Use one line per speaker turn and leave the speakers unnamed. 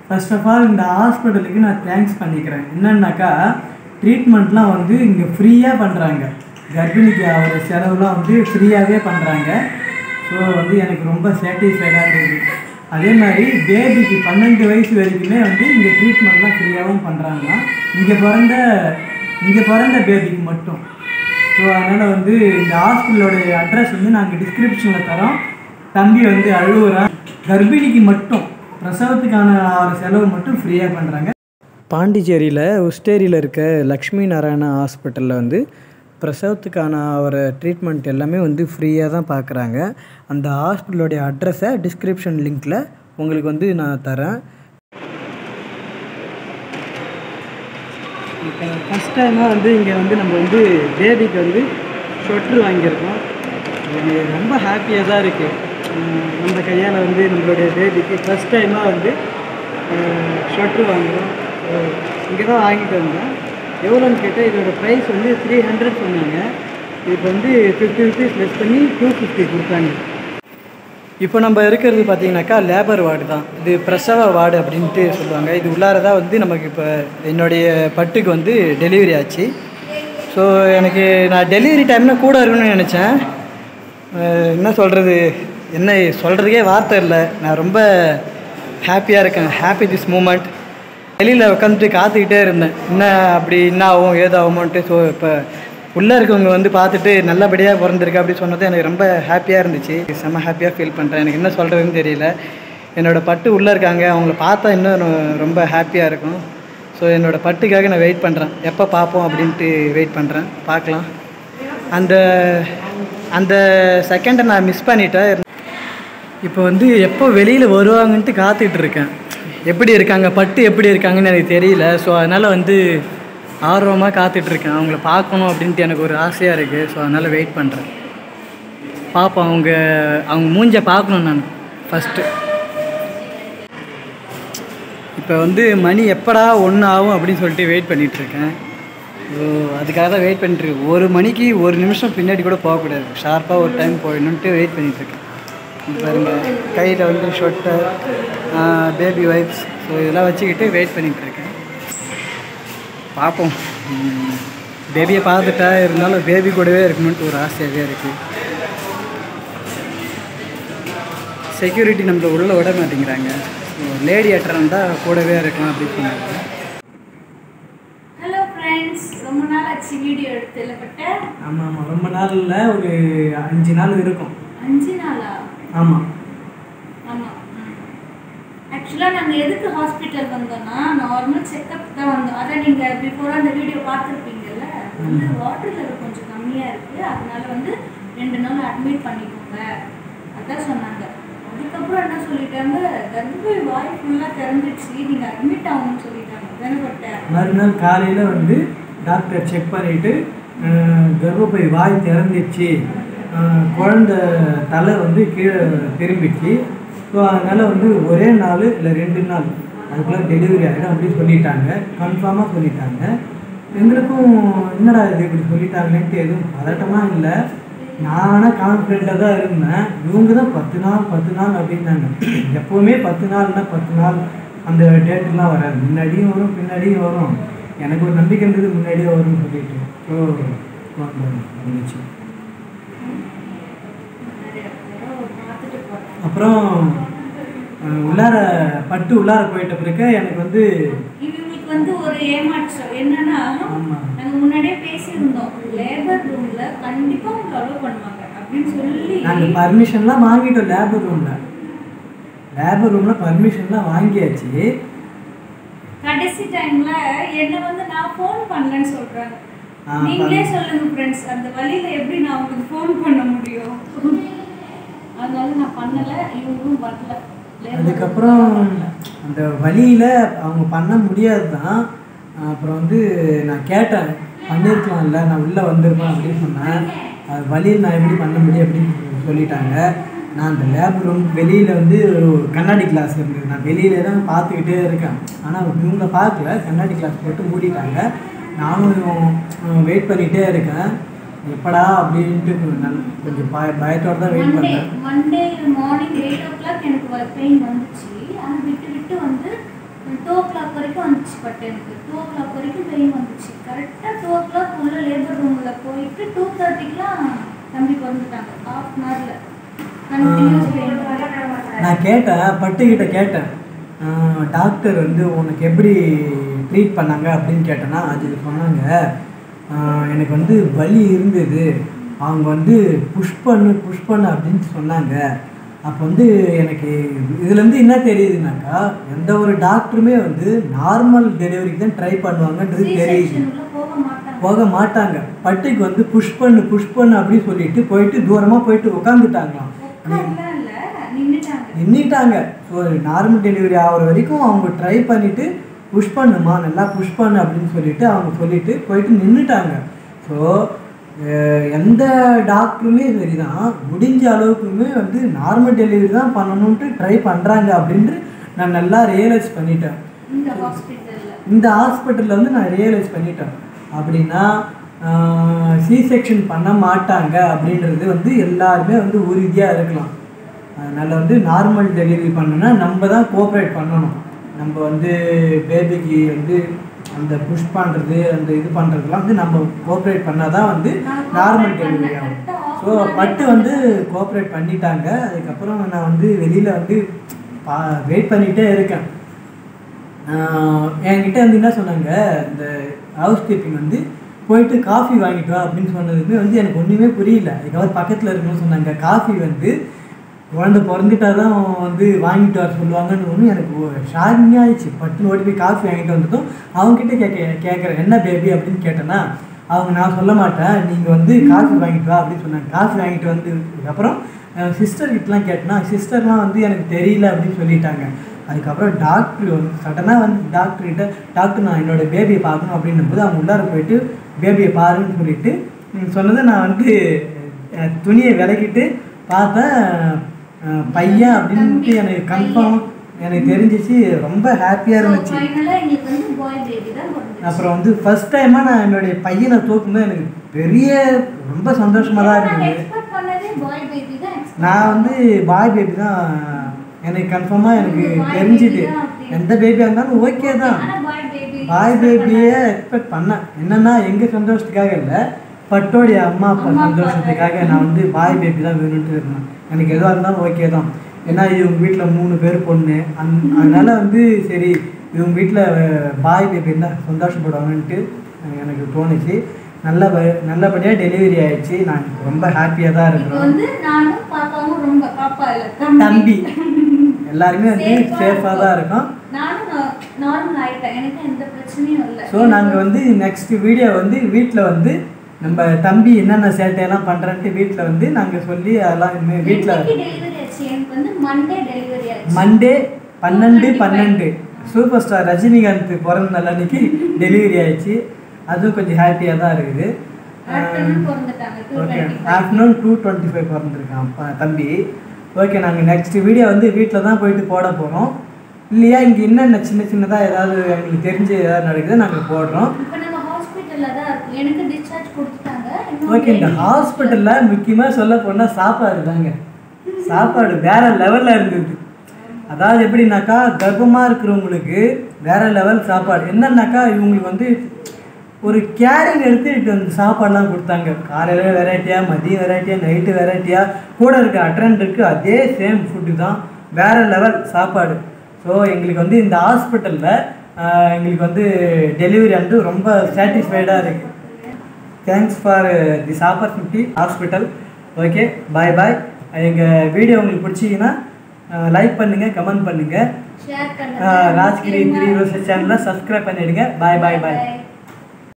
First of all இந்த ஹாஸ்பிட்டலுக்கு நான் தேங்க்ஸ் பண்ணிக்கிறேன் என்னன்னாக்கா ட்ரீட்மெண்ட்லாம் வந்து இங்கே ஃப்ரீயாக பண்ணுறாங்க கர்ப்பிணிக்கு ஆகிற செலவுலாம் வந்து ஃப்ரீயாகவே பண்ணுறாங்க ஸோ வந்து எனக்கு ரொம்ப சாட்டிஸ்ஃபைடாக இருந்தது அதே மாதிரி பேபிக்கு பன்னெண்டு வயசு வரைக்குமே வந்து இங்கே ட்ரீட்மெண்ட்லாம் ஃப்ரீயாகவும் பண்ணுறாங்களாம் இங்கே பிறந்த இங்கே பிறந்த பேபிக்கு மட்டும் ஸோ அதனால் வந்து இந்த ஹாஸ்பிட்டலோடைய அட்ரஸ் வந்து நாங்கள் டிஸ்கிரிப்ஷனில் தரோம் தம்பி வந்து அழுகுறான் கர்ப்பிணிக்கு மட்டும் பிரசவத்துக்கான ஆகிற செலவு மட்டும் ஃப்ரீயாக பண்ணுறாங்க பாண்டிச்சேரியில் உஸ்டேரியில் இருக்க லக்ஷ்மி நாராயணா ஹாஸ்பிட்டலில் வந்து பிரசவத்துக்கான ஒரு ட்ரீட்மெண்ட் எல்லாமே வந்து ஃப்ரீயாக தான் பார்க்குறாங்க அந்த ஹாஸ்பிட்டலோடைய அட்ரஸை டிஸ்கிரிப்ஷன் லிங்க்கில் உங்களுக்கு வந்து நான் தரேன் இப்போ ஃபஸ்ட் டைமாக வந்து இங்கே வந்து நம்ம வந்து பேபிக்கு வந்து ஸ்வெட்ரு வாங்கியிருக்கோம் எனக்கு ரொம்ப ஹாப்பியாக தான் இருக்குது நம்ம கையால் வந்து நம்மளுடைய பேபிக்கு ஃபஸ்ட் டைமாக வந்து ஸ்வெட்ரு வாங்குகிறோம் இங்கே தான் வாங்கிட்டு வந்தேன் எவ்வளோன்னு கேட்டால் இதோட ப்ரைஸ் வந்து த்ரீ ஹண்ட்ரட் சொன்னாங்க இப்போ வந்து ஃபிஃப்டி ருபீஸ் லெஸ் பண்ணி டூ ஃபிஃப்டி கொடுத்தாங்க இப்போ நம்ம இருக்கிறது பார்த்தீங்கன்னாக்கா லேபர் வார்டு தான் இது பிரசவ வார்டு அப்படின்ட்டு சொல்லுவாங்க இது உள்ளார தான் வந்து நமக்கு இப்போ என்னுடைய பட்டுக்கு வந்து டெலிவரி ஆச்சு ஸோ எனக்கு நான் டெலிவரி டைம்னா கூட இருக்கணும்னு நினச்சேன் அஹ் என்ன சொல்கிறது என்ன சொல்கிறதுக்கே வார்த்தை இல்லை நான் ரொம்ப ஹாப்பியாக இருக்கேன் ஹாப்பி திஸ் மூமெண்ட் வெளியில் உட்காந்துட்டு காத்துக்கிட்டே இருந்தேன் என்ன அப்படி என்ன ஆகும் ஏதாகுமோன்ட்டு ஸோ இப்போ உள்ளே இருக்கவங்க வந்து பார்த்துட்டு நல்லபடியாக பிறந்திருக்கு அப்படி சொன்னது எனக்கு ரொம்ப ஹாப்பியாக இருந்துச்சு செம்ம ஹாப்பியாக ஃபீல் பண்ணுறேன் எனக்கு என்ன சொல்கிறதுன்னு தெரியல என்னோடய பட்டு உள்ளே இருக்காங்க அவங்கள பார்த்தா இன்னும் ரொ- ரொம்ப ஹாப்பியாக இருக்கும் ஸோ என்னோடய பட்டுக்காக நான் வெயிட் பண்ணுறேன் எப்போ பார்ப்போம் அப்படின்ட்டு வெயிட் பண்ணுறேன் பார்க்கலாம் அந்த அந்த செகண்டை நான் மிஸ் பண்ணிட்டேன் இப்போ வந்து எப்போ வெளியில் வருவாங்கன்ட்டு காத்துக்கிட்டு இருக்கேன் எப்படி இருக்காங்க பட்டு எப்படி இருக்காங்கன்னு எனக்கு தெரியல ஸோ அதனால் வந்து ஆர்வமாக காத்துட்ருக்கேன் அவங்கள பார்க்கணும் அப்படின்ட்டு எனக்கு ஒரு ஆசையாக இருக்குது ஸோ அதனால் வெயிட் பண்ணுறேன் பார்ப்போம் அவங்க அவங்க மூஞ்ச பார்க்கணும் நான் ஃபஸ்ட்டு இப்போ வந்து மணி எப்படா ஒன்று ஆகும் அப்படின்னு சொல்லிட்டு வெயிட் பண்ணிகிட்ருக்கேன் ஸோ அதுக்காக தான் வெயிட் பண்ணிட்டுருக்கேன் ஒரு மணிக்கு ஒரு நிமிஷம் பின்னாடி கூட போகக்கூடாது ஷார்ப்பாக ஒரு டைம் போயிடணுன்ட்டு வெயிட் பண்ணிகிட்ருக்கேன் பாருங்க கையில் வந்து ஷொட்டர் பேபி வைப்ஸ் ஸோ இதெல்லாம் வச்சுக்கிட்டு வெயிட் பண்ணிகிட்ருக்கேன் பார்ப்போம் பேபியை பார்த்துட்டா இருந்தாலும் பேபி கூடவே இருக்கணுன்ட்டு ஒரு ஆசையாகவே இருக்குது செக்யூரிட்டி நம்மளை உள்ளே விட மாட்டேங்கிறாங்க லேடி அட்டர் தான் கூடவே இருக்கலாம் அப்படின்னு சொன்னாங்க
ஹலோ ஃப்ரெண்ட்ஸ் ரொம்ப நாள் ஆச்சு வீடியோ எடுத்து இல்லப்பட்ட
ஆமாம் ஆமாம் ரொம்ப நாள் இல்லை ஒரு அஞ்சு நாள் இருக்கும்
அஞ்சு நாளா
ஆமாம்
ஆமாம் ஆக்சுவலாக நாங்கள் எதுக்கு ஹாஸ்பிட்டல் வந்தோம்னா நார்மல் செக்கப் தான் வந்தோம் அதான் நீங்கள் பிஃபோராக அந்த வீடியோ பார்த்துருப்பீங்கல்ல வந்து வாட்டர் லெவல் கொஞ்சம் கம்மியாக இருக்குது அதனால வந்து ரெண்டு நாள் அட்மிட் பண்ணிக்கோங்க அதான் சொன்னாங்க அதுக்கப்புறம் என்ன சொல்லிட்டாங்க கர்ப்பை வாய் ஃபுல்லாக திறந்துடுச்சு நீங்கள் அட்மிட் ஆகணும்னு சொல்லிட்டாங்க தானே
மறுநாள் காலையில் வந்து டாக்டர் செக் பண்ணிவிட்டு கர்ப்பப்பை வாய் திறந்துச்சு அஹ், குழந்தை தலை வந்து கீழே திரும்பிச்சு ஸோ அதனால் வந்து ஒரே நாள் இல்லை ரெண்டு நாள் அதுக்குள்ளே டெலிவரி ஆகிடும் அப்படின்னு சொல்லிட்டாங்க கன்ஃபார்மாக சொல்லிட்டாங்க எங்களுக்கும் என்னடா இது இப்படி சொல்லிட்டாங்களேன்ட்டு எதுவும் பதட்டமாக இல்லை நானாக கான்ஃபிடென்ட்டாக தான் இருந்தேன் இவங்க தான் பத்து நாள் பத்து நாள் அப்படின்னாங்க எப்போவுமே பத்து நாள்னா பத்து நாள் அந்த டேட்டுலாம் வராது முன்னாடியும் வரும் பின்னாடியும் வரும் எனக்கு ஒரு நம்பிக்கை இருந்தது முன்னாடியே வரும்னு சொல்லிட்டு ஸோ வந்துச்சு
பார்த்துட்டு போகிறேன்
அப்புறம் அஹ், உள்ளார பட்டு உள்ளார போயிட்ட பிறகு எனக்கு வந்து
இவங்களுக்கு வந்து ஒரு ஏமாற்றம் என்னன்னா
ஆமாம்
நாங்க முன்னாடியே பேசியிருந்தோம் லேபர் ரூம்ல கண்டிப்பா உங்களுக்கு அலோவ் பண்ணுவாங்க அப்படின்னு சொல்லி
நாங்கள் பர்மிஷன்லாம் வாங்கிட்டோம் லேபர் ரூமில் லேபர் ரூமில் பர்மிஷன்லாம் வாங்கியாச்சு
கடைசி டைம்ல என்ன வந்து நான் ஃபோன் பண்ணலன்னு சொல்றாங்க
ஆ,
நீங்களே சொல்லுங்க ஃப்ரெண்ட்ஸ் அந்த வழியில எப்படி நான் உங்களுக்கு ஃபோன் பண்ண முடியும் அதனால நான் பண்ணல இவங்களும் வரல labor room
அதுக்கப்புறம்
வரல.
அந்த வழியில் அவங்க பண்ண முடியாது தான் அப்புறம் வந்து நான் கேட்டேன் பண்ணியிருக்கலாம்ல நான் உள்ளே வந்திருப்பேன் அப்படின்னு சொன்னேன் அது வழியில் நான் எப்படி பண்ண முடியும் அப்படின்னு சொல்லிட்டாங்க நான் அந்த லேப் ரூம் வெளியில் வந்து ஒரு கண்ணாடி கிளாஸ் இருந்தது நான் வெளியில தான் பார்த்துக்கிட்டே இருக்கேன் ஆனால் இவங்க பார்க்கல கண்ணாடி கிளாஸ் போட்டு மூடிட்டாங்க நானும் வெயிட் பண்ணிகிட்டே இருக்கேன் எப்படா அப்படின்ட்டு நான் கொஞ்சம் பய பயத்தோடு தான் வெயிட்
மண்டே
பண்ணேன்
Monday morning eight o'clock எனக்கு பெயின் வந்துச்சு அது விட்டு விட்டு வந்து கிளாக் வரைக்கும் வந்துச்சு பட் எனக்கு டூ ஓ கிளாக் வரைக்கும் பெயின் வந்துச்சு கரெக்டாக டூ ஓ கிளாக் உள்ள லேபர் ரூமில் போயிட்டு டூ தேர்ட்டிக்கெலாம் தம்பி பிறந்துட்டாங்க ஹாஃப் அன் ஹவரில் கண்டினியூஸ் பெயின்
நான் கேட்டேன் பட்டுக்கிட்ட கேட்டேன் ஆஹ் டாக்டர் வந்து உனக்கு எப்படி ட்ரீட் பண்ணாங்க அப்படின்னு கேட்டேன்னா அதுக்கு சொன்னாங்க ஆஹ் எனக்கு வந்து வலி இருந்தது அவங்க வந்து புஷ் பண்ணு புஷ் பண்ணு அப்படின்னு சொன்னாங்க அப்போ வந்து எனக்கு இதுலேருந்து என்ன தெரியுதுனாக்கா எந்த ஒரு டாக்டருமே வந்து நார்மல் டெலிவரிக்கு தான் ட்ரை பண்ணுவாங்கன்றது தெரியுது
செக்ஷனுக்குள்ள போக மாட்டாங்க
போக மாட்டாங்க பட்டுக்கு வந்து புஷ் பண்ணு புஷ் பண்ணு அப்படின்னு சொல்லிட்டு போயிட்டு தூரமாக போயிட்டு உட்காந்துட்டாங்களாம்
உட்கார்லாம் இல்ல நின்னுட்டாங்க
நின்றுட்டாங்க ஸோ நார்மல் டெலிவரி ஆகிற வரைக்கும் அவங்க ட்ரை பண்ணிவிட்டு புஷ் பண்ணுமா நல்லா புஷ் பண்ணு அப்படின்னு சொல்லிட்டு அவங்க சொல்லிட்டு போயிட்டு நின்றுட்டாங்க ஸோ எந்த டாக்டருமே சரி தான் முடிஞ்ச அளவுக்குமே வந்து நார்மல் டெலிவரி தான் பண்ணணுன்ட்டு ட்ரை பண்ணுறாங்க அப்படின்ட்டு நான் நல்லா ரியலைஸ் பண்ணிட்டேன்
இந்த ஹாஸ்பிட்டல்ல
இந்த ஹாஸ்பிட்டலில் வந்து நான் ரியலைஸ் பண்ணிட்டேன் அப்படின்னா சி செக்ஷன் பண்ண மாட்டாங்க அப்படின்றது வந்து எல்லாருமே வந்து உறுதியாக இருக்கலாம் அதனால் வந்து நார்மல் டெலிவரி பண்ணணும்னா நம்ம தான் கோஆப்ரேட் பண்ணணும் நம்ம வந்து பேபிக்கு வந்து அந்த புஷ் பண்ணுறது அந்த இது பண்ணுறதுலாம் வந்து நம்ம கோஆப்ரேட் பண்ணால் தான் வந்து
நான்
நார்மல்
cooperate
டெலிவரி
பண்ணேன்.
ஆகும்
correct ஆ
ஸோ
off பண்ணவே
பட்டு வந்து கோஆப்ரேட் பண்ணிட்டாங்க அதுக்கப்புறம் நான் வந்து வெளியில் வந்து பா வெயிட் பண்ணிகிட்டே இருக்கேன் ஆஹ் என்கிட்ட வந்து என்ன சொன்னாங்க இந்த ஹவுஸ் கீப்பிங் வந்து போயிட்டு காஃபி வாங்கிட்டு வா அப்படின்னு சொன்னதுமே வந்து எனக்கு ஒன்றுமே புரியல அதுக்கப்புறம் பக்கத்தில் இருக்கணும்னு சொன்னாங்க காஃபி வந்து குழந்தை பிறந்துட்டா தான் வந்து வாங்கிட்டு வர சொல்லுவாங்கன்னு ஒன்று எனக்கு ஷாக்கிங் ஆயிடுச்சு பட்டுன்னு ஓடி போய் காஃபி வாங்கிட்டு வந்ததும் அவங்ககிட்ட கேட்க கேட்குறேன் என்ன பேபி அப்படின்னு கேட்டேன்னா அவங்க நான் சொல்ல மாட்டேன் நீங்கள் வந்து காஃபி வாங்கிட்டு வா அப்படின்னு சொன்னாங்க காஃபி வாங்கிட்டு வந்து அப்புறம் சிஸ்டர் கிட்டலாம் கேட்டேன்னா சிஸ்டர்லாம் வந்து எனக்கு தெரியல அப்படின்னு சொல்லிட்டாங்க அதுக்கப்புறம் டாக்டர் வந்து சடனாக வந்து டாக்டர்கிட்ட டாக்டர் நான் என்னோட பேபியை பார்க்கணும் அப்படின்னும் போது அவங்க உள்ளார போயிட்டு பேபியை பாருன்னு சொல்லிட்டு ம், சொன்னதை நான் வந்து அஹ், துணியை விலக்கிட்டு பார்த்தேன் அஹ், பையன் அப்படின்ட்டு எனக்கு கன்ஃபார்ம் எனக்கு தெரிஞ்சிச்சு ரொம்ப ஹாப்பியாக இருந்துச்சு
ஃபைனலாக எங்களுக்கு வந்து பாய் பேபி தான் பிறந்துச்சு
அப்புறம் வந்து ஃபர்ஸ்ட் டைமாக நான் என்னுடைய பையனை தூக்கும்போது எனக்கு பெரிய ரொம்ப சந்தோஷமாக தான்
நாங்க
இருந்தது
expect பண்ணதே பாய் பேபி தான் expect
நான் வந்து பாய் பேபி தான் எனக்கு கன்ஃபார்மாக எனக்கு
Boy
தெரிஞ்சுது
baby தான் அப்படி.
எந்த பேபியாக இருந்தாலும் ஓகே தான்
ஆனா பாய் பேபி
பாய் பேபியை எக்ஸ்பெக்ட் பண்ணேன் என்னன்னா எங்கள் சந்தோஷத்துக்காக இல்லை பட்டோடைய அம்மா அப்பா
அம்மா அப்பா
சந்தோஷத்துக்காக நான் வந்து பாய் பேபி தான் வேணும்ட்டு இருந்தேன் எனக்கு எதுவாக இருந்தாலும் ஓகே தான் ஏன்னா இவங்க வீட்டில் மூணு பேர் பொண்ணு அந் அதனால வந்து சரி இவங்க வீட்டில் பாய் பேபி இருந்தால் சந்தோஷப்படுவாங்கன்ட்டு எனக்கு தோணுச்சு நல்ல நல்லபடியாக டெலிவரி ஆயிடுச்சு நான் ரொம்ப ஹாப்பியாக தான்
இப்போ
இருக்கிறேன்
வந்து நானும் பாப்பாவும் ரொம்ப பாப்பா இல்ல
தம்பி எல்லாருமே வந்து
Safe ஆ
சேஃபாக தான் இருக்கோம்
நானும் நார்மல் ஆயிட்டேன் எனக்கு எந்த பிரச்சனையும் இல்லை
ஸோ நாங்கள் வந்து நெக்ஸ்ட் வீடியோ வந்து வீட்டில் வந்து நம்ம தம்பி என்னென்ன சேட்டையெல்லாம் பண்ணுறன்ட்டு வீட்டில் வந்து நாங்கள் சொல்லி அதெல்லாம் இனிமேல் வீட்டில்
டெலிவரி ஆச்சு எனக்கு வந்து மண்டே டெலிவரி ஆச்சு
மண்டே பன்னெண்டு பன்னெண்டு சூப்பர் ஸ்டார் ரஜினிகாந்த் பிறந்த நாள் அன்னைக்கு டெலிவரி ஆயிடுச்சு அதுவும் கொஞ்சம் ஹாப்பியாக தான் இருக்குது
ஆஃப்டர்நூன் பிறந்துட்டாங்க two
okay
twenty
afternoon two twenty five பிறந்திருக்கான் அப்பா தம்பி ஓகே நாங்கள் நெக்ஸ்ட் வீடியோ வந்து வீட்டில் தான் போயிட்டு போட போகிறோம் இல்லையா இங்கே என்னென்ன சின்ன சின்னதாக ஏதாவது எங்களுக்கு தெரிஞ்சு ஏதாவது நடக்குது நாங்கள் போடுறோம்
இப்போ நம்ம ஹாஸ்பிட்டல்ல தான் இருக்கோம் எனக்கு டிஸ்சார்ஜ் கொடுத்துட்டாங்க இன்னும்
ஓகே இந்த
baby-
ஹாஸ்பிட்டலில் முக்கியமாக சொல்ல போனால் சாப்பாடு தாங்க சாப்பாடு வேற லெவலில் இருந்தது அதாவது எப்படின்னாக்கா கர்ப்பமாக இருக்கிறவங்களுக்கு வேற லெவல் சாப்பாடு என்னன்னாக்கா இவங்களுக்கு வந்து ஒரு கேரிங் எடுத்து இது அந்த சாப்பாடுலாம் கொடுத்தாங்க காலையில் வெரைட்டியாக மதியம் வெரைட்டியாக நைட்டு வெரைட்டியாக கூட இருக்க அட்டண்டருக்கு அதே சேம் ஃபுட்டு தான் வேற லெவல் சாப்பாடு ஸோ எங்களுக்கு வந்து இந்த ஹாஸ்பிட்டலில் எங்களுக்கு வந்து டெலிவரி வந்து ரொம்ப சாட்டிஸ்ஃபைடாக இருக்குது thanks for this opportunity hospital okay bye bye எங்கள் வீடியோ உங்களுக்கு பிடிச்சிங்கன்னா லைக் பண்ணுங்கள் கமெண்ட் பண்ணுங்கள்
ஷேர் பண்ணுங்க
ராஜ்கிரி த்ரீ ரோசஸ் சேனலை சப்ஸ்கிரைப் பண்ணிடுங்க பாய் பாய் பாய்
Bye.